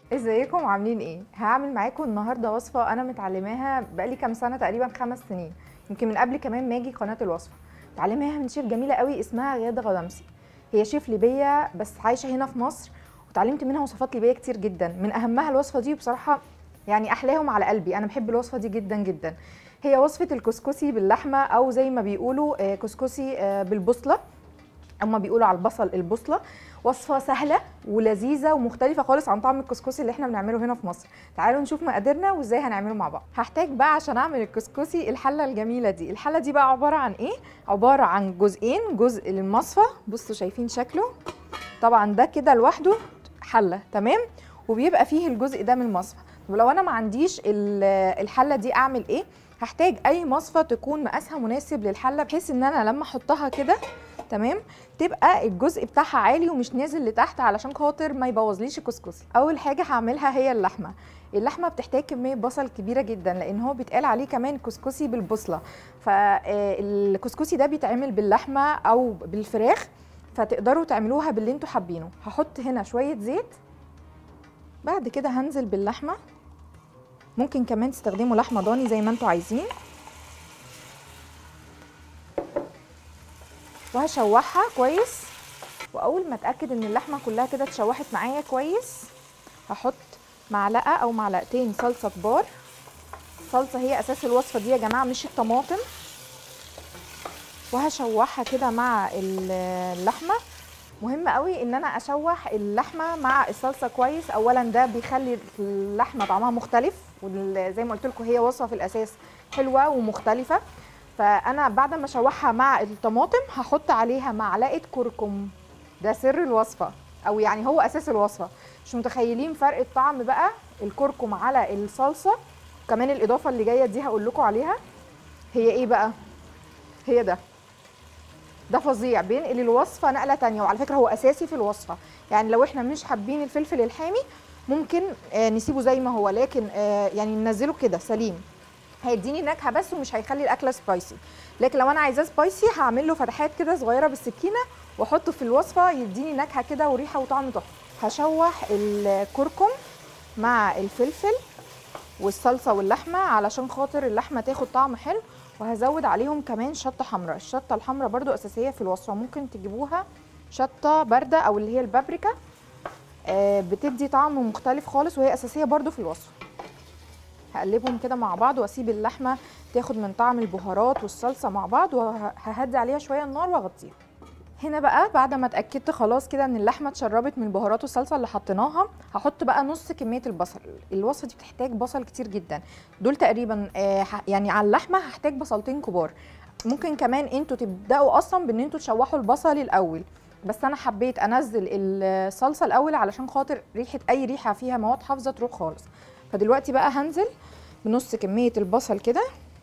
ازيكم عاملين ايه هعمل معاكم النهارده وصفه انا متعلماها بقالي كام سنه تقريبا خمس سنين يمكن من قبل كمان ما اجي قناه الوصفه متعلماها من شيف جميله قوي اسمها غاده غضمسي هي شيف ليبيه بس عايشه هنا في مصر وتعلمت منها وصفات ليبيه كتير جدا من اهمها الوصفه دي بصراحه يعني احلاهم على قلبي انا بحب الوصفه دي جدا جدا هي وصفه الكسكسي باللحمه او زي ما بيقولوا آه، كسكسي آه، بالبصله هما بيقولوا على البصل البصله وصفه سهله ولذيذه ومختلفه خالص عن طعم الكسكسي اللي احنا بنعمله هنا في مصر تعالوا نشوف مقاديرنا وازاي هنعمله مع بعض هحتاج بقى عشان اعمل الكسكسي الحله الجميله دي الحله دي بقى عباره عن ايه عباره عن جزئين جزء للمصفى بصوا شايفين شكله طبعا ده كده لوحده حله تمام وبيبقى فيه الجزء ده من المصفى طب لو انا ما عنديش ال- الحله دي اعمل ايه هحتاج اي مصفى تكون مقاسها مناسب للحله بحيث ان انا لما احطها كده تمام تبقى الجزء بتاعها عالي ومش نازل لتحت علشان خاطر ما يبوظليش الكسكسي اول حاجه هعملها هي اللحمه اللحمه بتحتاج كميه بصل كبيره جدا لان هو بيتقال عليه كمان كسكسي بالبصله فالكسكسي ده بيتعمل باللحمه او بالفراخ فتقدروا تعملوها باللي انتوا حابينه هحط هنا شويه زيت بعد كده هنزل باللحمه ممكن كمان تستخدموا لحمه ضاني زي ما انتوا عايزين وهشوحها كويس واول ما اتاكد ان اللحمه كلها كده اتشوحت معايا كويس هحط معلقه او معلقتين صلصه كبار صلصه هي اساس الوصفه دي يا جماعه مش الطماطم وهشوحها كده مع ال- اللحمه مهم قوي ان انا اشوح اللحمه مع الصلصه كويس اولا ده بيخلي اللحمه طعمها مختلف وزي ما قلت لكم هي وصفه في الاساس حلوه ومختلفه فانا بعد ما اشوحها مع الطماطم هحط عليها معلقه كركم ده سر الوصفه او يعني هو اساس الوصفه مش متخيلين فرق الطعم بقى الكركم على الصلصه كمان الاضافه اللي جايه دي هقول لكم عليها هي ايه بقى هي ده ده فظيع بينقل الوصفه نقله تانية وعلى فكره هو اساسي في الوصفه يعني لو احنا مش حابين الفلفل الحامي ممكن آه نسيبه زي ما هو لكن آه يعني ننزله كده سليم هيديني نكهه بس ومش هيخلي الاكله سبايسي لكن لو انا عايزاه سبايسي هعمل له فتحات كده صغيره بالسكينه واحطه في الوصفه يديني نكهه كده وريحه وطعم تحفه هشوح الكركم مع الفلفل والصلصه واللحمه علشان خاطر اللحمه تاخد طعم حلو وهزود عليهم كمان شطه حمراء الشطه الحمراء برضو اساسيه في الوصفه ممكن تجيبوها شطه بارده او اللي هي البابريكا آه، بتدي طعم مختلف خالص وهي اساسيه برضو في الوصفه هقلبهم كده مع بعض واسيب اللحمه تاخد من طعم البهارات والصلصه مع بعض وههدي عليها شويه النار واغطيها هنا بقى بعد ما اتاكدت خلاص كده ان اللحمه اتشربت من البهارات والصلصه اللي حطيناها هحط بقى نص كميه البصل الوصفه دي بتحتاج بصل كتير جدا دول تقريبا آه، ح- يعني على اللحمه هحتاج بصلتين كبار ممكن كمان انتوا تبداوا اصلا بان انتوا تشوحوا البصل الاول بس انا حبيت انزل الصلصه الاول علشان خاطر ريحه اي ريحه فيها مواد حافظه تروح خالص فدلوقتي بقى هنزل بنص كميه البصل كده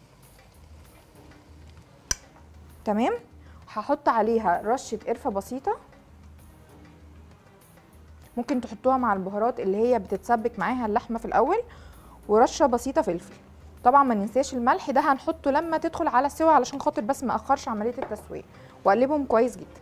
تمام هحط عليها رشه قرفه بسيطه ممكن تحطوها مع البهارات اللي هي بتتسبك معاها اللحمه في الاول ورشه بسيطه فلفل طبعا ما ننساش الملح ده هنحطه لما تدخل على السوا علشان خاطر بس ما اخرش عمليه التسويه واقلبهم كويس جدا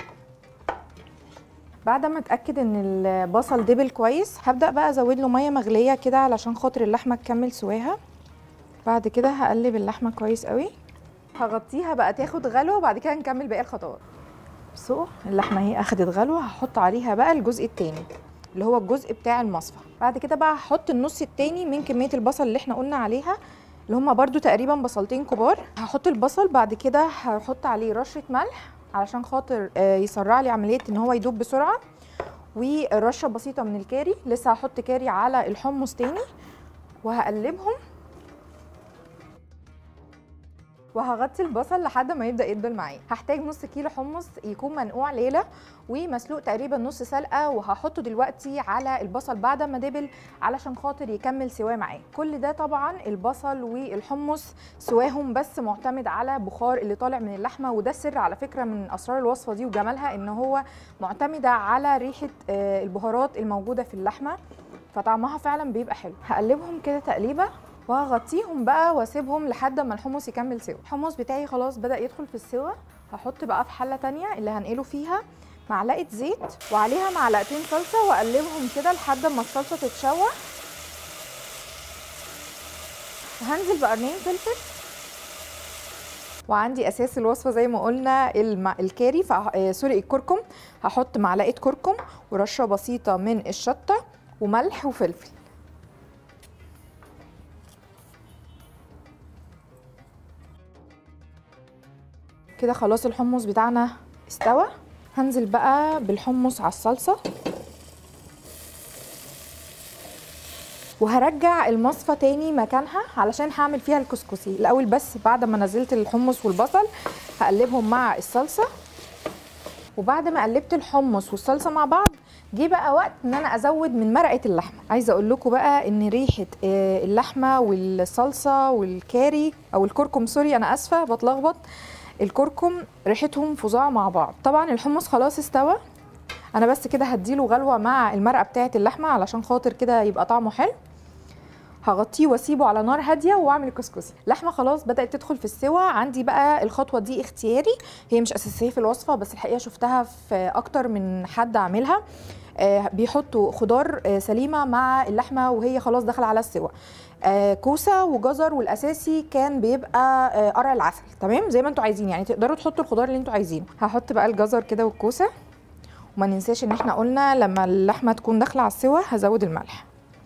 بعد ما اتاكد ان البصل دبل كويس هبدا بقى ازود له ميه مغليه كده علشان خاطر اللحمه تكمل سواها بعد كده هقلب اللحمه كويس قوي هغطيها بقى تاخد غلوه وبعد كده نكمل باقي الخطوات بصوا اللحمه اهي اخدت غلوه هحط عليها بقى الجزء التاني اللي هو الجزء بتاع المصفى بعد كده بقى هحط النص التاني من كميه البصل اللي احنا قلنا عليها اللي هما برضو تقريبا بصلتين كبار هحط البصل بعد كده هحط عليه رشه ملح علشان خاطر آه، يسرع لي عمليه ان هو يدوب بسرعه ورشه بسيطه من الكاري لسه هحط كاري على الحمص تاني وهقلبهم وهغطي البصل لحد ما يبدا يدبل معايا هحتاج نص كيلو حمص يكون منقوع ليله ومسلوق تقريبا نص سلقه وهحطه دلوقتي على البصل بعد ما دبل علشان خاطر يكمل سواه معايا كل ده طبعا البصل والحمص سواهم بس معتمد على بخار اللي طالع من اللحمه وده السر على فكره من اسرار الوصفه دي وجمالها ان هو معتمده على ريحه آه، البهارات الموجوده في اللحمه فطعمها فعلا بيبقى حلو هقلبهم كده تقليبه وهغطيهم بقى واسيبهم لحد ما الحمص يكمل سوا الحمص بتاعي خلاص بدا يدخل في السوا هحط بقى في حله تانية اللي هنقله فيها معلقه زيت وعليها معلقتين صلصه واقلبهم كده لحد ما الصلصه تتشوح وهنزل بقرنين فلفل وعندي اساس الوصفه زي ما قلنا الم... الكاري ف... آه، سوري الكركم هحط معلقه كركم ورشه بسيطه من الشطه وملح وفلفل كده خلاص الحمص بتاعنا استوى هنزل بقى بالحمص على الصلصه وهرجع المصفى تاني مكانها علشان هعمل فيها الكسكسي الاول بس بعد ما نزلت الحمص والبصل هقلبهم مع الصلصه وبعد ما قلبت الحمص والصلصه مع بعض جه بقى وقت ان انا ازود من مرقه اللحمه عايزه اقول لكم بقى ان ريحه آه، اللحمه والصلصه والكاري او الكركم سوري انا اسفه بتلخبط الكركم ريحتهم فظاع مع بعض طبعا الحمص خلاص استوى انا بس كده هديله غلوه مع المرقه بتاعه اللحمه علشان خاطر كده يبقى طعمه حلو هغطيه واسيبه على نار هاديه واعمل الكسكسي اللحمه خلاص بدات تدخل في السوا عندي بقى الخطوه دي اختياري هي مش اساسيه في الوصفه بس الحقيقه شفتها في اكتر من حد عاملها آه، بيحطوا خضار آه، سليمه مع اللحمه وهي خلاص داخله على السوا آه، كوسه وجزر والاساسي كان بيبقى آه، قرع العسل تمام زي ما انتوا عايزين يعني تقدروا تحطوا الخضار اللي انتوا عايزينه هحط بقى الجزر كده والكوسه وما ننساش ان احنا قلنا لما اللحمه تكون داخله على السوا هزود الملح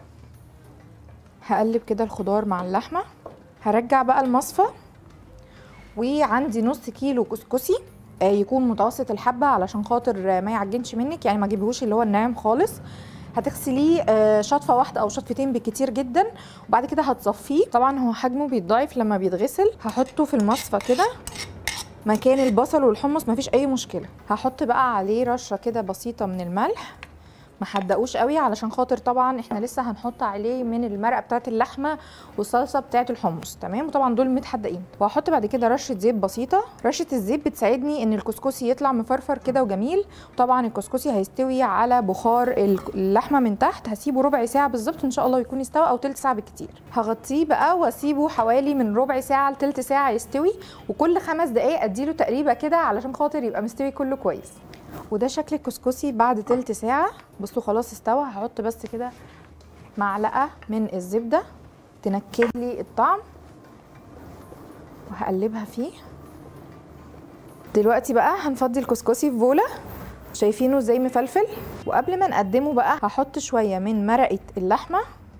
هقلب كده الخضار مع اللحمه هرجع بقى المصفى وعندي نص كيلو كسكسي آه، يكون متوسط الحبه علشان خاطر آه، ما يعجنش منك يعني ما تجيبيهوش اللي هو الناعم خالص هتغسليه آه، شطفه واحده او شطفتين بالكتير جدا وبعد كده هتصفيه طبعا هو حجمه بيتضاعف لما بيتغسل هحطه في المصفى كده مكان البصل والحمص مفيش اي مشكله هحط بقى عليه رشه كده بسيطه من الملح ما حدقوش قوي علشان خاطر طبعا احنا لسه هنحط عليه من المرقه بتاعه اللحمه والصلصه بتاعه الحمص تمام وطبعا دول متحدقين وهحط بعد كده رشه زيت بسيطه رشه الزيت بتساعدني ان الكسكسي يطلع مفرفر كده وجميل وطبعا الكسكسي هيستوي على بخار اللحمه من تحت هسيبه ربع ساعه بالظبط ان شاء الله يكون استوى او تلت ساعه بالكتير هغطيه بقى واسيبه حوالي من ربع ساعه لتلت ساعه يستوي وكل خمس دقائق اديله تقريبه كده علشان خاطر يبقى مستوي كله كويس وده شكل الكسكسي بعد تلت ساعة بصوا خلاص استوى هحط بس كده معلقة من الزبدة تنكد لي الطعم وهقلبها فيه دلوقتي بقى هنفضي الكسكسي في بولة شايفينه ازاي مفلفل وقبل ما نقدمه بقى هحط شوية من مرقة اللحمة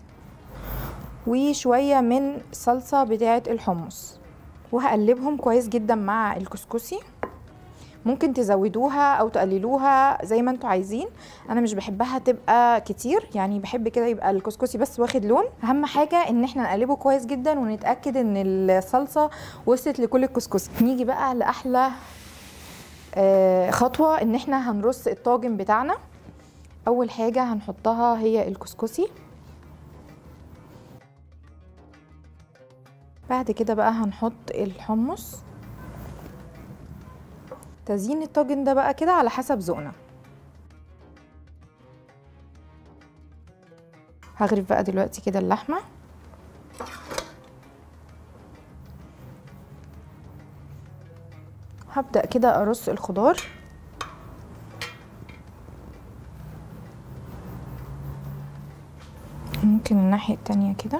وشوية من صلصة بتاعة الحمص وهقلبهم كويس جدا مع الكسكسي ممكن تزودوها او تقللوها زي ما انتوا عايزين انا مش بحبها تبقى كتير يعني بحب كده يبقى الكسكسي بس واخد لون اهم حاجه ان احنا نقلبه كويس جدا ونتاكد ان الصلصه وصلت لكل الكسكسي نيجي بقى لاحلى آه، خطوه ان احنا هنرص الطاجن بتاعنا اول حاجه هنحطها هي الكسكسي بعد كده بقى هنحط الحمص تزيين الطاجن ده بقى كده على حسب ذوقنا هغرف بقى دلوقتي كده اللحمه هبدأ كده أرص الخضار ممكن الناحية التانية كده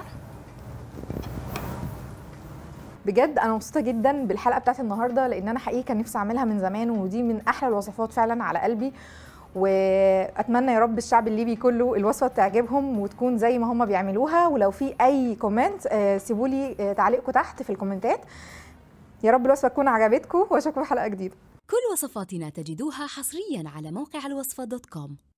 بجد انا مبسوطه جدا بالحلقه بتاعت النهارده لان انا حقيقي كان نفسي اعملها من زمان ودي من احلى الوصفات فعلا على قلبي واتمنى يا رب الشعب الليبي كله الوصفه تعجبهم وتكون زي ما هم بيعملوها ولو في اي كومنت آه، سيبوا لي آه، تعليقكم تحت في الكومنتات يا رب الوصفه تكون عجبتكم واشوفكم في حلقه جديده كل وصفاتنا تجدوها حصريا على موقع الوصفة دوت كوم